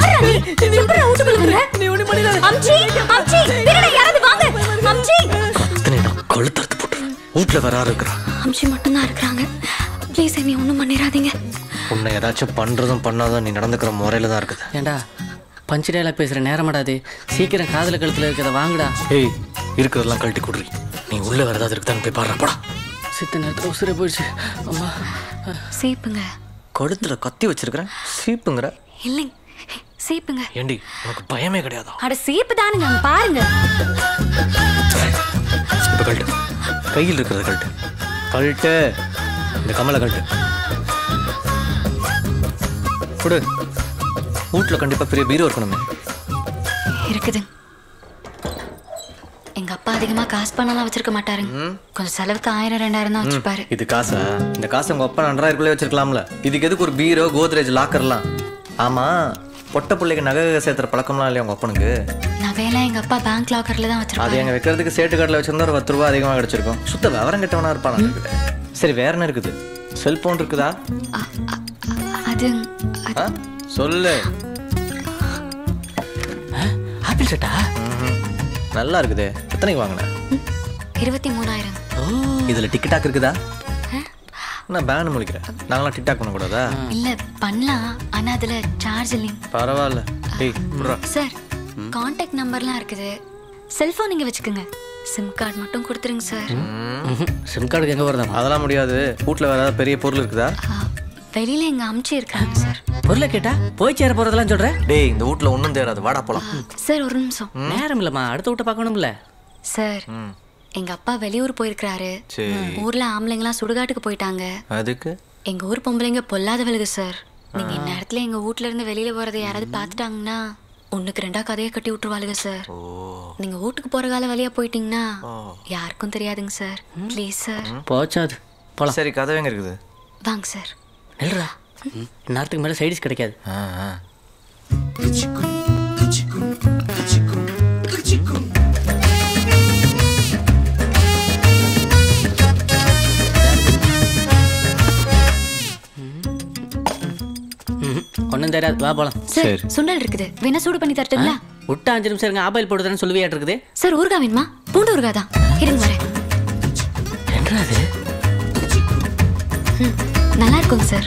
யாரா நீ எப்படி வீட்டுக்குள்ள வந்த நீ ஒண்ணு பண்ணிடாத அம்ச்சி அம்ச்சி திருட யாராவது வாங்க அம்ச்சி இத்தனை நான் கழுத்தறுத்து போட்டுருவேன் வீட்டுல வேற யாரு இருக்கிறா அம்ச்சி மட்டும் தான் இருக்கிறாங்க ப்ளீஸ் என்னை ஒண்ணும் பண்ணிடாதீங்க உன்னை ஏதாச்சும் பண்றதும் பண்ணாதான் நீ நடந்துக்கிற முறையில தான் இருக்குது ஏண்டா பஞ்சு டயலாக் பேசுற நேரமாடாது சீக்கிரம் காதல கழுத்துல இருக்கிறத வாங்குடா ஏய் இருக்கிறதெல்லாம் கழட்டி கொடுறி நீ உள்ள வேற ஏதாவது இருக்குதான்னு போய் பாடுறா போடா சித்த நேரத்துல உசுரே போயிடுச்சு அம்மா சீப்புங்க கழுத்துல கத்தி வச்சிருக்கிறேன் சீப்புங்கிற இல்லைங்க சீப்புங்க ஏண்டி உனக்கு பயமே கிடையாதா அட சீப்பு தானுங்க அங்க பாருங்க இப்ப கழட்டு கையில் இருக்கிறத கழட்டு கழட்டு இந்த கமலை கழட்டு கொடு வீட்டில் கண்டிப்பா பெரிய பீரோ இருக்கணுமே இருக்குது எங்க அப்பா அதிகமா காசு பணம்லாம் வச்சிருக்க மாட்டாருங்க கொஞ்சம் செலவுக்கு ஆயிரம் ரெண்டாயிரம் தான் வச்சிருப்பாரு இது காசா இந்த காசு உங்க அப்பா நன்றாயிருக்குள்ளே வச்சிருக்கலாம்ல இதுக்கு எதுக்கு ஒரு பீரோ கோத்ரேஜ் லாக்கர்லாம் ஆமா பொட்ட பிள்ளைக்கு நகை சேர்த்துற பழக்கம்லாம் இல்லையா உங்க அப்பனுக்கு நகையெல்லாம் எங்க அப்பா பேங்க் லாக்கர்ல தான் அது வச்சிருப்பாரு எங்க வைக்கிறதுக்கு சேட்டு கார்டில் வச்சிருந்தா ஒரு பத்து ரூபா அதிகமாக கிடைச்சிருக்கும் சுத்த விவரம் கெட்டவனா இருப்பான் சரி வேற என்ன இருக்குது செல்போன் இருக்குதா அ- அ- அது அது- ஆ? சொல்லு ஆப்பிள் செட்டா ம்ஹும். நல்லா இருக்குதே எத்தனைக்கு வாங்கின இருபத்தி மூணாயிரம் இதுல டிக்டாக் இருக்குதா நான் பேன் முழிக்கிறேன் நாங்களாம் டிக்டாக் பண்ணக்கூடாதா இல்ல பண்ணலாம் ஆனா அதுல சார்ஜ் இல்லைங்க பரவாயில்ல டேய் புட்றா. சார் காண்டாக்ட் நம்பர்லாம் இருக்குது செல்போன் நீங்க வச்சுக்கோங்க சிம் கார்டு மட்டும் கொடுத்துருங்க சார் சிம் கார்டுக்கு எங்க வருதா அதெல்லாம் முடியாது வீட்டில் வேற ஏதாவது பெரிய பொருள் இருக்குதா ஆ, வெளியில எங்க அமுச்சி இருக்காங்க சார் பொருளை கேட்டா போய் சேர போறதெல்லாம் சொல்ற டேய் இந்த வீட்டில் ஒன்றும் தேராது வாடா போலாம் சார் ஒரு நிமிஷம் நேரம் இல்லம்மா அடுத்த விட்ட பார்க்கணும்ல சார் எங்க அப்பா வெளியூர் போயிருக்கிறாரு சரி ஊர்ல ஆம்பளைங்களாம் சுடுகாட்டுக்கு போயிட்டாங்க அதுக்கு எங்க ஊர் பொம்பளைங்க பொல்லாதவளுகு சார் நீங்க இந்நேரத்துல எங்க வீட்ல இருந்து வெளியில போறதை யாராவது பார்த்துட்டாங்கன்னா ஒண்ணுக்கு ரெண்டா கதையை கட்டி விட்டுருவாளுங்க சார் நீங்க வீட்டுக்கு போற கால வழியா போயிட்டீங்கன்னா யாருக்கும் தெரியாதுங்க சார் ப்ளீஸ் சார் போச்சாது போலாம் சரி கதை எங்க இருக்குது வாங்க சார் நில்றா நேரத்துக்கு மேல சைடிஸ் கிடைக்காது ஆ ஆ. ஒன்றும் தெரியாது வா போலாம் சார் சரி. சுண்டல் இருக்குது வேணா சூடு பண்ணி தரட்டுங்களா விட்டா அஞ்சு நிமிஷம் இருங்க ஆபாயில் போடுறதுன்னு சொல்லுவியாட்டு இருக்குது சார் ஊறுகாய் வேணுமா பூண்டு ஊறுகாய் தான் இருங்க வரேன் என்ன அது ம், நல்லா இருக்குங்க சார்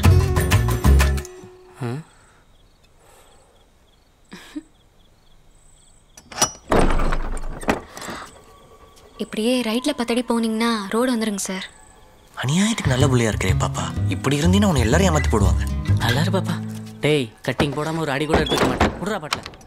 இப்படியே ரைட்ல பத்தடி போனீங்கன்னா ரோடு வந்துருங்க சார் அநியாயத்துக்கு நல்ல புள்ளையா இருக்கிறே பாப்பா இப்படி இருந்தீங்கன்னா உன்னை எல்லாரும் ஏமாத்தி போடுவாங்க நல்லா இரு பாப்பா டேய் கட்டிங் போடாம ஒரு அடி கூட எடுத்துக்க மாட்டேன் விட்றா பாட்டில்